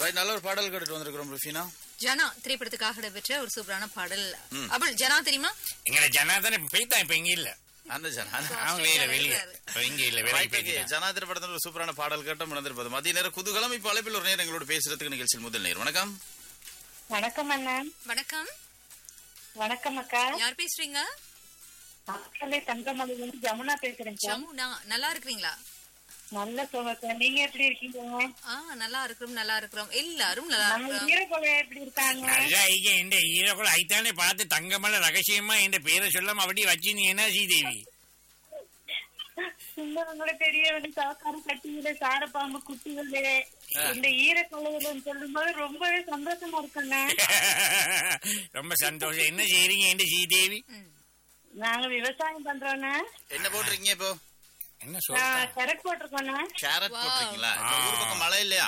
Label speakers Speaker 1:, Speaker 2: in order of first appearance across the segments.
Speaker 1: Right, நல்ல ஒரு பாடல் கேட்டுட்டு வந்திருக்கிறோம் ருஃபினா
Speaker 2: ஜனா திரைப்படத்துக்காக இடம்பெற்ற ஒரு சூப்பரான பாடல் அபுல் ஜனா தெரியுமா
Speaker 3: எங்களை ஜனாதானே போய்தான் இப்ப இங்க இல்ல
Speaker 1: அந்த ஜனா
Speaker 3: அவங்க இல்ல வெளியே இப்ப இங்க இல்ல வெளியே
Speaker 1: வாய்ப்புக்கு
Speaker 3: போயிட்டு
Speaker 1: ஜனாதிபதி படத்தில் ஒரு சூப்பரான பாடல் கேட்டும் நடந்திருப்பது மதிய நேரம் குதூகலம் இப்ப அழைப்பில் ஒரு நேரம் எங்களோட பேசுறதுக்கு நிகழ்ச்சியில் முதல் நேரம் வணக்கம்
Speaker 4: வணக்கம் அண்ணன்
Speaker 2: வணக்கம்
Speaker 4: வணக்கம் அக்கா
Speaker 2: யார் பேசுறீங்க
Speaker 4: மக்களே தங்கமலையிலிருந்து ஜமுனா பேசுறேன்க்கா
Speaker 2: ஜமுனா நல்லா இருக்கிறீங்களா
Speaker 4: நல்ல சோகக்கா நீங்க எப்படி இருக்கீங்க
Speaker 2: ஆ நல்லா இருக்கிறோம் நல்லா இருக்கிறோம் எல்லாரும் நல்லா
Speaker 4: நம்ம
Speaker 2: இருக்கிறோம்
Speaker 4: வீரகொலை எப்படி இருக்காங்க
Speaker 3: நல்லா ஐயா இந்த ஈரக்குள்ள ஐத்தானே பார்த்து தங்கமல்ல ரகசியமா இந்த பேரை சொல்லாம அப்படி வச்சிருந்தீங்கன்னா ஸ்ரீதேவி
Speaker 4: சின்னவங்கள பெரியவங்க சாக்கார கட்டியில சாரப்பாம்பு குட்டிகளே இந்த ஈரக்கொலையிலன்னு சொல்லும்போது ரொம்பவே சந்தோஷமா இருக்குங்க
Speaker 3: ரொம்ப சந்தோஷம் என்ன செய்றீங்க இந்த ஸ்ரீதேவி
Speaker 4: நாங்க விவசாயம் பண்றோண்ணே
Speaker 1: என்ன போட்டிருக்கீங்க இப்போ
Speaker 3: என்ன சொல்ற
Speaker 4: நான் கரெக்ட் போட்டிருக்கோண்ணே
Speaker 1: கேரட்
Speaker 2: Wow.
Speaker 1: போட்டிருக்கீங்களா இந்த ஊர் பக்கம் மழை இல்லையா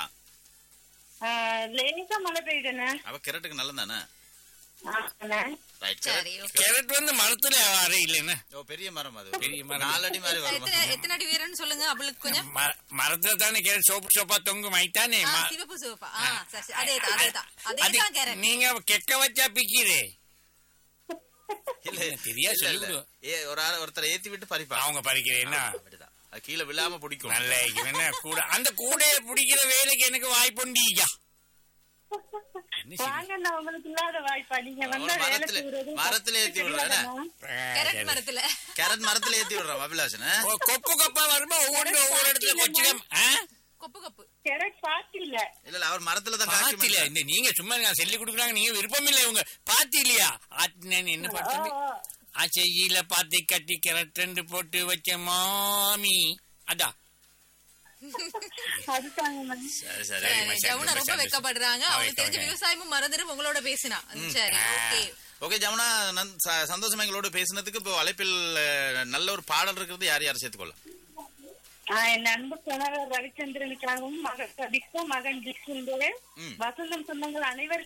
Speaker 4: லேசா மழை பெய்யுதுண்ணே
Speaker 1: அவ கேரட்டுக்கு நல்லது தானே
Speaker 4: ஆமாண்ணே.
Speaker 1: ரைட்
Speaker 2: சரி okay.
Speaker 3: கேரட் வந்து மரத்துல வர இல்லைன்னா
Speaker 1: ஓ பெரிய மரம் அது
Speaker 3: பெரிய மரம்.
Speaker 1: நாலடி மாதிரி வரும்
Speaker 2: எத்தனை எத்தனை அடி வீரன்னு சொல்லுங்க அவளுக்கு கொஞ்சம்
Speaker 3: ம- மரத்துல தானே கேரட் சோப்பு சோப்பா தொங்கும் ஐத்தானே
Speaker 2: ஆ,
Speaker 3: ம-
Speaker 2: சிவப்பு சிவப்பா ஆ சரி சரி. அதேதான் அதேதான்
Speaker 3: அது
Speaker 2: அதேதான் கேரட்
Speaker 3: நீங்க கெக்க வச்சா பிக்கிறே
Speaker 1: இல்ல
Speaker 3: தெரியா
Speaker 1: இல்ல,
Speaker 3: சொல்லி
Speaker 1: இல்ல.
Speaker 3: கொடு.
Speaker 1: ஏ ஒரு ஆள் ஒருத்தரை ஏத்தி விட்டு பறிப்பா
Speaker 3: அவங்க பறிக்கிறேன்னா
Speaker 1: அப்படிதான் அது கீழே விழாம பிடிக்கும்
Speaker 3: நல்ல என்ன கூட அந்த கூடையை பிடிக்கிற வேலைக்கு எனக்கு வாய்ப்புண்டீங்க என்ன செய்ய?
Speaker 4: வாங்க நான் உங்களுக்கு இல்லாத வாய்ப்பா நீங்க வந்தா
Speaker 1: ஒரு
Speaker 4: வேலை
Speaker 1: மரத்துல-
Speaker 4: செய்யறது
Speaker 1: மரத்துல ஏத்தி விடுறானே.
Speaker 4: தெரியாதாண்ணா?
Speaker 2: கேரட் மரத்துல
Speaker 1: கேரட் மரத்துல ஏத்தி விடுறான் அபிலாஷன்
Speaker 3: ஓ, கொப்பு கொப்பா வரும்போ ஒவ்வொரு ஒவ்வொரு இடத்துல கொச்சிடம்
Speaker 2: கொப்பு கொப்பு
Speaker 4: கேரட் பாத்து இல்ல
Speaker 1: இல்ல இல்ல அவர் மரத்துல தான் காய்ச்சி
Speaker 3: பாத்தில இந்த நீங்க சும்மா நான் சொல்லி கொடுக்குறாங்க நீங்க விருப்பம் இல்லை உங்க பாத்தி இல்லையா ஆத்தினேன் என்ன பார்த்தது ஆச்சையில பாத்தி கட்டி கிரட்டண்டு போட்டு வச்ச மாமி அதான்
Speaker 4: அதுதாங்க
Speaker 1: சரி சரி
Speaker 3: சரி, மச்சான்,
Speaker 2: ஜவுனா ரொம்ப
Speaker 3: சந்தோஷம்.
Speaker 2: வெக்கப்படுறாங்க
Speaker 3: அவ
Speaker 2: அவங்களுக்கு தெரிஞ்ச
Speaker 3: வெக்கப்படுறாங்க.
Speaker 2: விவசாயமும் மறந்துட்டு உங்களோட பேசினா சரி ஓகே
Speaker 1: ஓகே ஜமுனா நன்- ச- சந்தோஷமா எங்களோட பேசினதுக்கு இப்போ அழைப்பில் அஹ், நல்ல ஒரு பாடல் இருக்கிறது யார் யார் சேர்த்துக்கொள்ள
Speaker 4: ஆஹ் என் அன்பு கணவர் ரவிச்சந்திரனுக்காகவும் மகன் சபிக்கும் மகன் ஜிஷ்ணுண்டு
Speaker 1: ம்.
Speaker 4: வசந்தம் சொந்தங்கள் அனைவருக்கும்